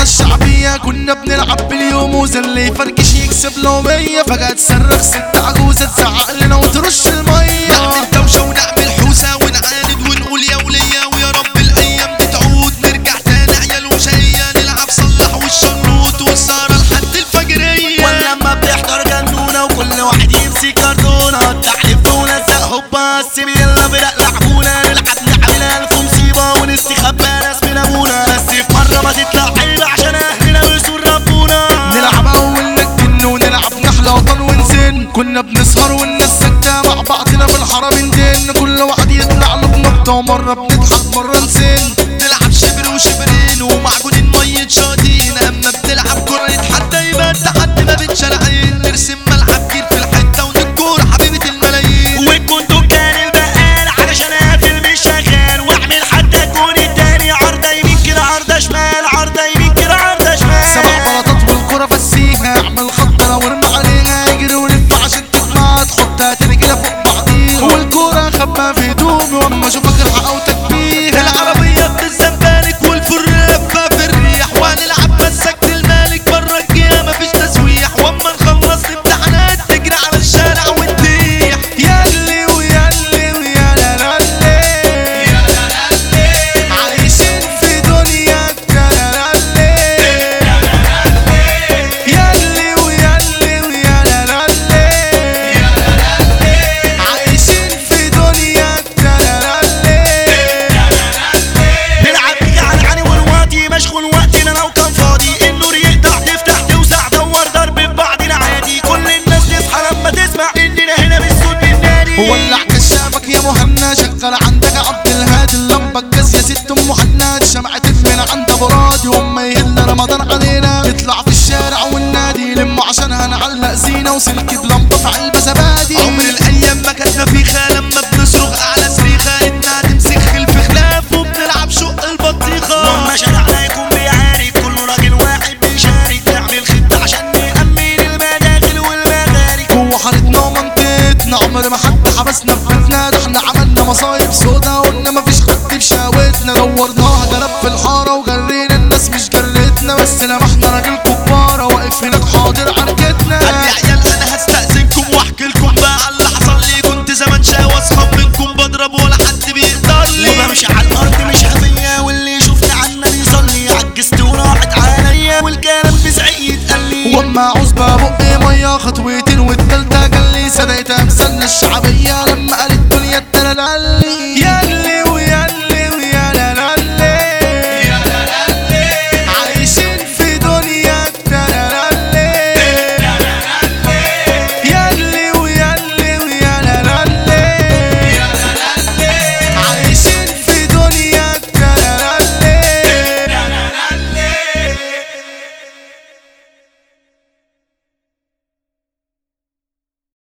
الشعبية كنا بنلعب باليوم وزلي فركش يكسب له مية فجأة تصرخ ست عجوزة تزعق لنا وترش المية نعمل دوشة ونعمل حوسة ونعاند ونقول يا ولية ويا رب الأيام دي تعود نرجع تاني عيال وشقية نلعب صلح والشروط والسهرة لحد الفجرية ولما بتحضر جنونة وكل واحد يمسك كرتونة تحلف ونزق هوبا السيب يلا فرق لعبونا نلعب نعمل ألف مصيبة ونستخبى ناس بنامونا بس في مرة ما تطلع عيبة عشان أهلنا ويسور ربنا نلعب اول نجن ونلعب نحلة وطن ونزن كنا بنسهر والناس سكتة مع بعضنا في الحرم ندن كل واحد يطلع له بنقطة ومرة بنضحك مرة نسن نلعب شبر وشبرين ومعجونين مية شاطين اما بنلعب كرة حتى يبقى تحدي ما بين شارعين نرسم ملعب كتير في الحتة ونكور حبيبة الملايين وكنتوا كان البقال علشان اقفل مش شغال واعمل حتى الجون التاني عرضة يمين كده عرضة شمال عرضة يمين كده عرضة شمال سبع بلاطات والكرة فسيها اعمل خطة لو ارمي عليها اجري ولف عشان تجمع تحطها تاني كده فوق بعضيها والكرة خبى في هدومي واما اشوفك الحق وتكبيها العربية بتزبالك والفرافة في الريح وهنلعب مسكت المالك برا الجهة مفيش تسويح واما نخلص الامتحانات تجري على الشارع وتطيح ياللي وياللي ويالا لالي عايشين في دنيا تلالي ياللي وياللي ويالا لالي عايشين في دنيا تلالي نلعب بيجي على العاني والواطي مشغول وقتنا لو كان فاضي النور يقطع تفتح توسع دور ضرب ببعضنا عادي كل الناس تصحى لما تسمع اننا هنا بالصوت بننادي ولع كشافك يا مهنا شغل عندك عبد الهادي اللمبة الجاز يا ست ام حناد شمعة من عند ابو راضي وما يهل رمضان علينا نطلع في الشارع والنادي لم عشانها نعلق زينة وسلك بلمبة في علبة زبادي عمر الايام ما كانت نفيخة لما بنصرخ اعلى صريخة انها تمسك خلف خلاف وبنلعب شق البطيخة وما شارعنا يكون بيعارك كل راجل واحد بيشارك نعمل خطة عشان نأمن المداخل والمغارج جوه حارتنا ومنطقتنا عمر ما حد حبسنا في بيتنا ده احنا عملنا مصايب سودا وقلنا ما فيش حد في شهوتنا دورناها جرب في الحارة وجرينا الناس مش جرتنا بس لمحنا راجل كبارة واقف هناك حاضر عركتنا قال لي عيال انا هستأذنكم واحكي لكم بقى على اللي حصل لي كنت زمان شاوى اصحاب منكم بضرب ولا حد بيقدر لي وبمشي على الارض مش هفية واللي يشوفني عنا بيصلي عجزت وراحت عليا والكلام بزعق يتقال لي واما عوز ببق ميه خطوتين والتالتة قال لي صدقت امثالنا الشعبية لما قال